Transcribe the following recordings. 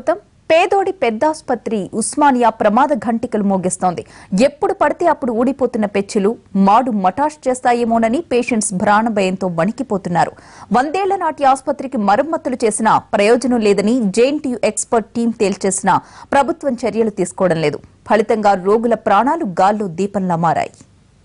స్వాగతం పేదోడి పెద్దాసుపత్రి ఉస్మానియా ప్రమాద ఘంటికలు మోగిస్తోంది ఎప్పుడు పడితే అప్పుడు ఊడిపోతున్న పెచ్చులు మాడు మటాష్ చేస్తాయేమోనని పేషెంట్స్ భయంతో వణికిపోతున్నారు వందేళ్ల నాటి ఆసుపత్రికి మరమ్మతులు చేసినా ప్రయోజనం లేదని జేఎన్టీయూ ఎక్స్పర్ట్ టీం తేల్చేసినా ప్రభుత్వం చర్యలు తీసుకోవడం లేదు ఫలితంగా రోగుల ప్రాణాలు గాల్లో దీపంలా మారాయి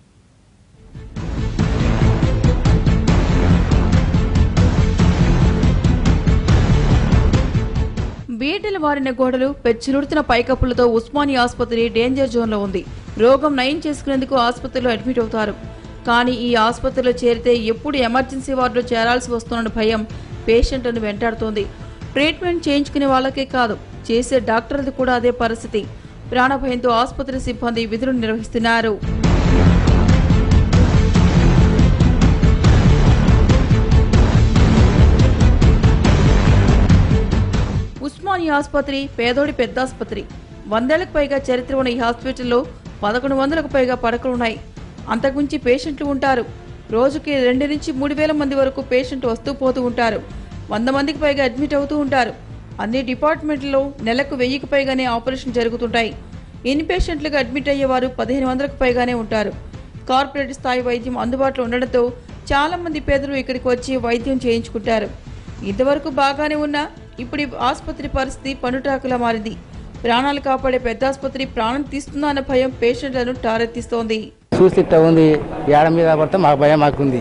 బీటలు వారిన గోడలు పెచ్చిలుడుతున్న పైకప్పులతో ఉస్మానియా ఆసుపత్రి డేంజర్ జోన్లో ఉంది రోగం నయం చేసుకునేందుకు ఆసుపత్రిలో అడ్మిట్ అవుతారు కానీ ఈ ఆసుపత్రిలో చేరితే ఎప్పుడు ఎమర్జెన్సీ వార్డులో చేరాల్సి వస్తున్న భయం పేషెంట్లను వెంటాడుతోంది ట్రీట్మెంట్ చేయించుకునే వాళ్ళకే కాదు చేసే డాక్టర్లది కూడా అదే పరిస్థితి ప్రాణభయంతో ఆసుపత్రి సిబ్బంది విధులు నిర్వహిస్తున్నారు ఉస్మానియా ఆసుపత్రి పేదోడి పెద్ద ఆసుపత్రి వందేళ్లకు పైగా చరిత్ర ఉన్న ఈ హాస్పిటల్లో పదకొండు వందలకు పైగా పడకలున్నాయి అంతకుమించి పేషెంట్లు ఉంటారు రోజుకి రెండు నుంచి మూడు వేల మంది వరకు పేషెంట్ వస్తూ పోతూ ఉంటారు వంద మందికి పైగా అడ్మిట్ అవుతూ ఉంటారు అన్ని డిపార్ట్మెంట్లలో నెలకు వెయ్యికి పైగానే ఆపరేషన్ జరుగుతుంటాయి ఇన్ పేషెంట్లుగా అడ్మిట్ అయ్యేవారు పదిహేను వందలకు పైగానే ఉంటారు కార్పొరేట్ స్థాయి వైద్యం అందుబాటులో ఉండడంతో చాలా మంది పేదలు ఇక్కడికి వచ్చి వైద్యం చేయించుకుంటారు ఇంతవరకు బాగానే ఉన్నా ఇప్పుడు ఈ ఆసుపత్రి పరిస్థితి పనుటాకులా మారింది ప్రాణాలు కాపాడే పెద్ద ఆసుపత్రి ప్రాణం తీస్తుందా అన్న భయం పేషెంట్లను టారెత్తిస్తోంది చూసి ఇట్ట ఉంది ఏడ మీద పడితే మాకు భయం మాకుంది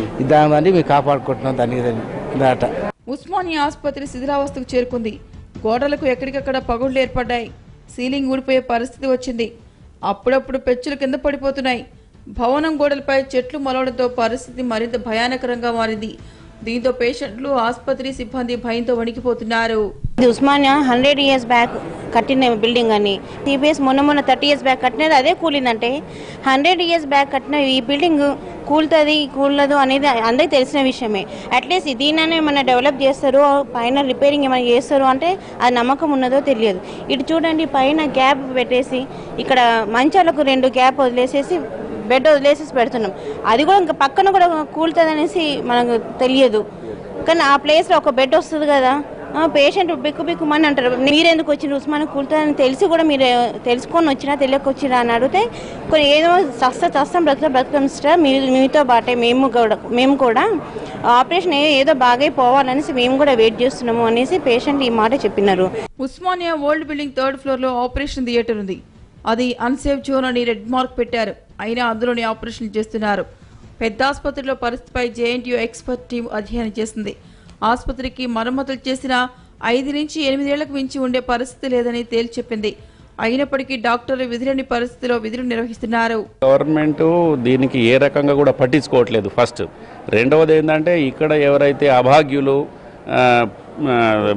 దాని మేము కాపాడుకుంటున్నాం దానికి దాట ఉస్మానియా ఆసుపత్రి శిథిలావస్థకు చేరుకుంది గోడలకు ఎక్కడికక్కడ పగుళ్లు ఏర్పడ్డాయి సీలింగ్ ఊడిపోయే పరిస్థితి వచ్చింది అప్పుడప్పుడు పెచ్చులు కింద పడిపోతున్నాయి భవనం గోడలపై చెట్లు మొలవడంతో పరిస్థితి మరింత భయానకరంగా మారింది దీంతో పేషెంట్లు ఆసుపత్రి సిబ్బంది భయంతో వణికిపోతున్నారు ఇది ఉస్మానియా హండ్రెడ్ ఇయర్స్ బ్యాక్ కట్టిన బిల్డింగ్ అని సిబిఎస్ మొన్న మొన్న థర్టీ ఇయర్స్ బ్యాక్ కట్టినది అదే కూలిందంటే హండ్రెడ్ ఇయర్స్ బ్యాక్ కట్టిన ఈ బిల్డింగ్ కూలుతుంది కూలదు అనేది అందరికీ తెలిసిన విషయమే అట్లీస్ట్ దీనినే ఏమైనా డెవలప్ చేస్తారు పైన రిపేరింగ్ ఏమైనా చేస్తారు అంటే అది నమ్మకం ఉన్నదో తెలియదు ఇటు చూడండి పైన గ్యాప్ పెట్టేసి ఇక్కడ మంచాలకు రెండు గ్యాప్ వదిలేసేసి బెడ్ వదిలేసేసి పెడుతున్నాం అది కూడా ఇంకా పక్కన కూడా కూలుతుంది అనేసి మనకు తెలియదు కానీ ఆ ప్లేస్లో ఒక బెడ్ వస్తుంది కదా పేషెంట్ బిక్కు బిక్కుమని అంటారు మీరెందుకు వచ్చిన ఉస్మాన్ కూలుతుందని తెలిసి కూడా మీరు తెలుసుకొని వచ్చినా తెలియక వచ్చినా అని అడిగితే కొన్ని ఏదో సస్త చస్తం బ్రతుక బ్రతకం సిస్టర్ మీ మీతో బాటే మేము కూడా మేము కూడా ఆపరేషన్ ఏ- ఏదో బాగైపోవాలనేసి మేము కూడా వెయిట్ చేస్తున్నాము అనేసి పేషెంట్ ఈ మాట చెప్పినారు Osmania old building third floor లో ఆపరేషన్ థియేటర్ ఉంది అది అన్సేఫ్ జోన్ అని రెడ్ మార్క్ పెట్టారు అయినా అందులోనే ఆపరేషన్ చేస్తున్నారు పెద్ద ఆసుపత్రిలో పరిస్థితిపై జేఎన్టీయూ ఎక్స్పర్ట్ టీం అధ్యయనం చేసింది ఆసుపత్రికి మరమ్మతులు చేసిన ఐదు నుంచి ఎనిమిదేళ్లకు మించి ఉండే పరిస్థితి లేదని తేల్చి చెప్పింది అయినప్పటికీ డాక్టర్లు విధులేని పరిస్థితిలో విధులు నిర్వహిస్తున్నారు గవర్నమెంట్ దీనికి ఏ రకంగా కూడా పట్టించుకోవట్లేదు ఫస్ట్ రెండవది ఏంటంటే ఇక్కడ ఎవరైతే అభాగ్యులు ఆ, ఆ,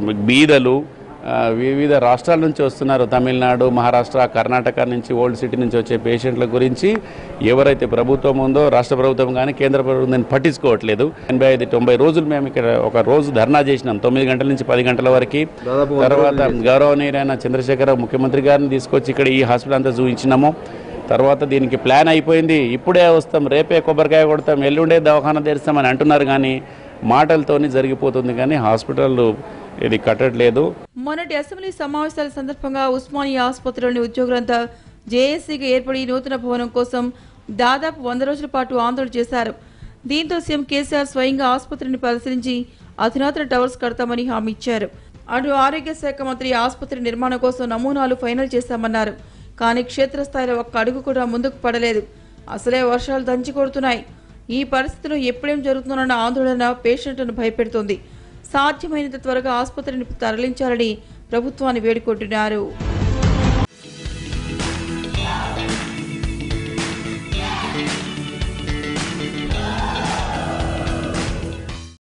బీదలు ఆ, వివిధ రాష్ట్రాల నుంచి వస్తున్నారు తమిళనాడు మహారాష్ట్ర కర్ణాటక నుంచి ఓల్డ్ సిటీ నుంచి వచ్చే పేషెంట్ల గురించి ఎవరైతే ప్రభుత్వం ఉందో రాష్ట్ర ప్రభుత్వం కానీ కేంద్ర ప్రభుత్వం దాన్ని పట్టించుకోవట్లేదు ఎనభై ఐదు తొంభై రోజులు మేము ఇక్కడ ఒక రోజు ధర్నా చేసినాం తొమ్మిది గంటల నుంచి పది గంటల వరకు తర్వాత గౌరవనీయులైన చంద్రశేఖర ముఖ్యమంత్రి గారిని తీసుకొచ్చి ఇక్కడ ఈ హాస్పిటల్ అంతా చూపించినాము తర్వాత దీనికి ప్లాన్ అయిపోయింది ఇప్పుడే వస్తాం రేపే కొబ్బరికాయ కొడతాం ఎల్లుండే దవాఖాన తెరుస్తామని అంటున్నారు కానీ మాటలతోని జరిగిపోతుంది కానీ హాస్పిటల్ ఇది కట్టట్లేదు మొన్నటి అసెంబ్లీ సమావేశాల సందర్భంగా ఉస్మానియా ఆసుపత్రిలోని ఉద్యోగులంతా జేఏసీగా ఏర్పడి నూతన భవనం కోసం దాదాపు వంద రోజుల పాటు ఆందోళన చేశారు దీంతో సీఎం కేసీఆర్ స్వయంగా ఆసుపత్రిని పరిశీలించి అధునాతన టవర్స్ కడతామని హామీ ఇచ్చారు అటు ఆరోగ్య శాఖ మంత్రి ఆసుపత్రి నిర్మాణం కోసం నమూనాలు ఫైనల్ చేశామన్నారు కానీ క్షేత్రస్థాయిలో ఒక్క అడుగు కూడా ముందుకు పడలేదు అసలే వర్షాలు దంచి కొడుతున్నాయి ఈ పరిస్థితిలో ఎప్పుడేం జరుగుతుందన్న ఆందోళన పేషెంట్లను భయపెడుతోంది సాధ్యమైనంత త్వరగా ఆసుపత్రిని తరలించాలని ప్రభుత్వాన్ని వేడుకుంటున్నారు